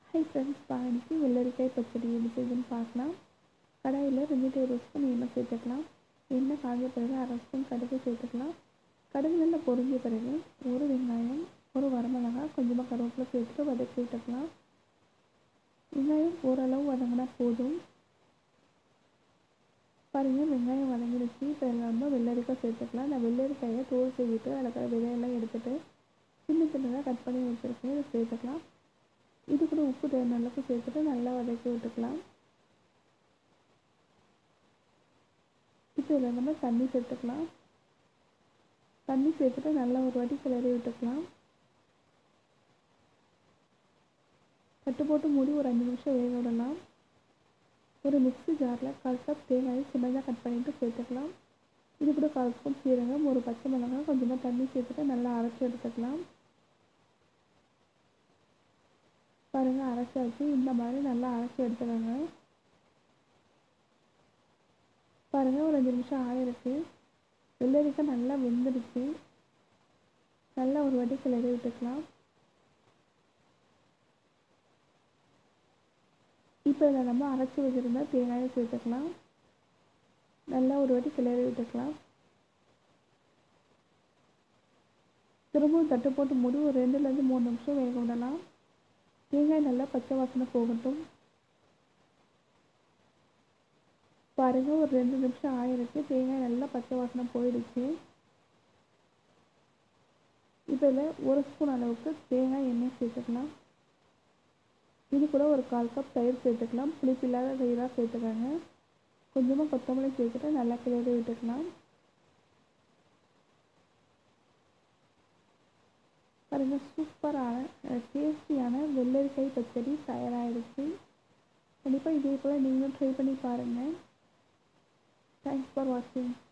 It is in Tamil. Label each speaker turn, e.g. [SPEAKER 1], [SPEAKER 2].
[SPEAKER 1] ஹை ஃப்ரெண்ட்ஸ் பாடிக்கு வெள்ளரிக்காய் பச்சடி எப்படி செய்யுதுன்னு பார்க்கலாம் கடாயில் ரெண்டு டேபிள் ஸ்பூன் எண்ணெய் சேர்த்துக்கலாம் எண்ணெய் காஞ்ச பிறகு அரை ஸ்பூன் கடுகு சேர்த்துக்கலாம் கடுகு நல்லா பொரிஞ்ச பிறகு ஒரு வெங்காயம் ஒரு வரமிளகாய் கொஞ்சமாக கருவேப்பிலை சேர்த்துட்டு வதக்கி விட்டுக்கலாம் வெங்காயம் ஓரளவு வதங்கினா போதும் பாருங்கள் வெங்காயம் வதங்கிடுச்சு இப்போ இதில் நம்ம வெள்ளரிக்காய் சேர்த்துக்கலாம் நான் வெள்ளரிக்காயை தோல் செய்விட்டு அதில் இருக்கிற விதையெல்லாம் எடுத்துகிட்டு சின்ன சின்னதாக கட் பண்ணி வச்சுருக்கேன் இதை சேர்த்துக்கலாம் இது கூட உப்பு தேவையான அளவுக்கு சேர்த்துட்டு நல்லா வதக்கி விட்டுக்கலாம் இப்போ இதில் நம்ம தண்ணி சேர்த்துக்கலாம் தண்ணி சேர்த்துட்டு நல்லா ஒரு வாட்டி கிளறி விட்டுக்கலாம் கட்டு போட்டு மூடி ஒரு அஞ்சு நிமிஷம் வேக விடலாம் ஒரு மிக்ஸி ஜாரில் கால் கப் தேங்காயை சின்னதாக கட் பண்ணிவிட்டு சேர்த்துக்கலாம் இது கூட கால் ஸ்பூன் சீரகம் ஒரு பச்சை மிளகாய் கொஞ்சமாக தண்ணி சேர்த்துட்டு நல்லா அரைச்சி எடுத்துக்கலாம் பாருங்கள் அரைச்சாச்சு இந்த மாதிரி நல்லா அரைச்சி எடுத்துக்கோங்க பாருங்கள் ஒரு அஞ்சு நிமிஷம் ஆயிருக்கு வெள்ளரிக்காய் நல்லா வெந்துடுச்சு நல்லா ஒரு வாட்டி கிளறி விட்டுக்கலாம் இப்போ இதை நம்ம அரைச்சி வச்சுருந்தா தேங்காயை சேர்த்துக்கலாம் நல்லா ஒரு வாட்டி கிளறி விட்டுக்கலாம் திரும்பவும் தட்டு போட்டு மூடி ஒரு ரெண்டுலேருந்து மூணு நிமிஷம் வேக விடலாம் தேங்காய் நல்லா பச்சை வாசனை போகட்டும் பாருங்கள் ஒரு ரெண்டு நிமிஷம் ஆயிருக்கு தேங்காய் நல்லா பச்சை வாசனை போயிடுச்சு இப்போ இதில் ஒரு ஸ்பூன் அளவுக்கு தேங்காய் எண்ணெய் சேர்த்துக்கலாம் இது கூட ஒரு கால் கப் தயிர் சேர்த்துக்கலாம் புளிப்பு இல்லாத தயிராக சேர்த்துக்கோங்க கொஞ்சமாக கொத்தமல்லி சேர்த்துட்டு நல்லா கிளறி விட்டுக்கலாம் பாருங்கள் சூப்பரான டேஸ்டியான வெள்ளரிக்காய் பச்சடி தயாராகிடுச்சு கண்டிப்பாக இதே போல் நீங்களும் ட்ரை பண்ணி பாருங்கள் தேங்க்ஸ் ஃபார் வாட்சிங்